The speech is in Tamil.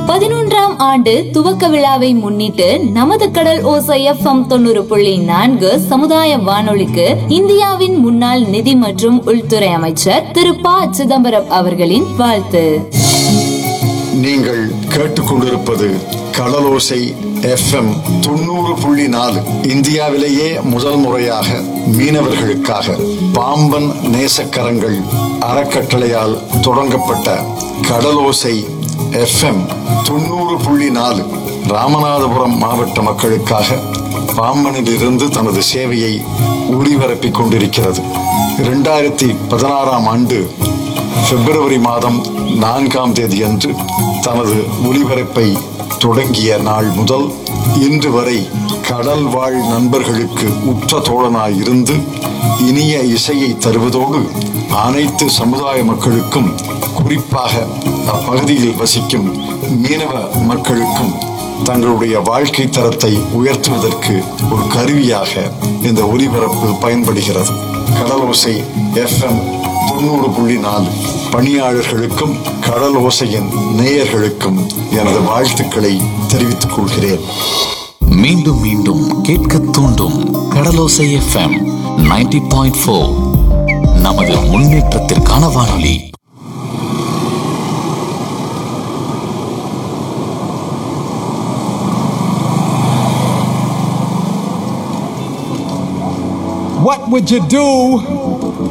பதினொன்றாம் ஆண்டு துவக்க விழாவை முன்னிட்டு நமது கடல் ஓசை எஃப்எம் தொண்ணூறு புள்ளி நான்கு சமுதாய வானொலிக்கு இந்தியாவின் முன்னாள் நிதி மற்றும் உள்துறை அமைச்சர் திரு ப சிதம்பரம் அவர்களின் வாழ்த்து நீங்கள் கேட்டுக்கொண்டிருப்பது கடலோசை எஃப்எம் தொண்ணூறு புள்ளி நாலு இந்தியாவிலேயே முதல் முறையாக மீனவர்களுக்காக பாம்பன் நேசக்கரங்கள் அறக்கட்டளையால் தொடங்கப்பட்ட கடலோசை எஃப்எம் தொண்ணூறு புள்ளி நாலு ராமநாதபுரம் மாவட்ட மக்களுக்காக பாம்பனில் இருந்து தனது சேவையை ஒளிபரப்பிக் கொண்டிருக்கிறது இரண்டாயிரத்தி பதினாறாம் ஆண்டு பிப்ரவரி மாதம் நான்காம் தேதி அன்று தனது ஒலிபரப்பை தொடங்கிய நாள் முதல் இன்று வரை கடல் வாழ் நண்பர்களுக்கு உற்ற தோழனாய் இருந்து இனிய இசையை தருவதோடு அனைத்து சமுதாய மக்களுக்கும் குறிப்பாக அப்பகுதியில் வசிக்கும் மீனவ மக்களுக்கும் தங்களுடைய வாழ்க்கை தரத்தை உயர்த்துவதற்கு ஒரு கருவியாக இந்த ஒலிபரப்பு பயன்படுகிறது கடலோசை எஃப்எம் தொண்ணூறு புள்ளி நாலு பணியாளர்களுக்கும் கடல் ஓசையின் நேயர்களுக்கும் எனது வாழ்த்துக்களை தெரிவித்துக் கொள்கிறேன் மீண்டும் மீண்டும் கேட்க தூண்டும் கடலோசை எஃப்எம் 90.4 பாயிண்ட் ஃபோர் நமது முன்னேற்றத்திற்கான வானொலி What would you do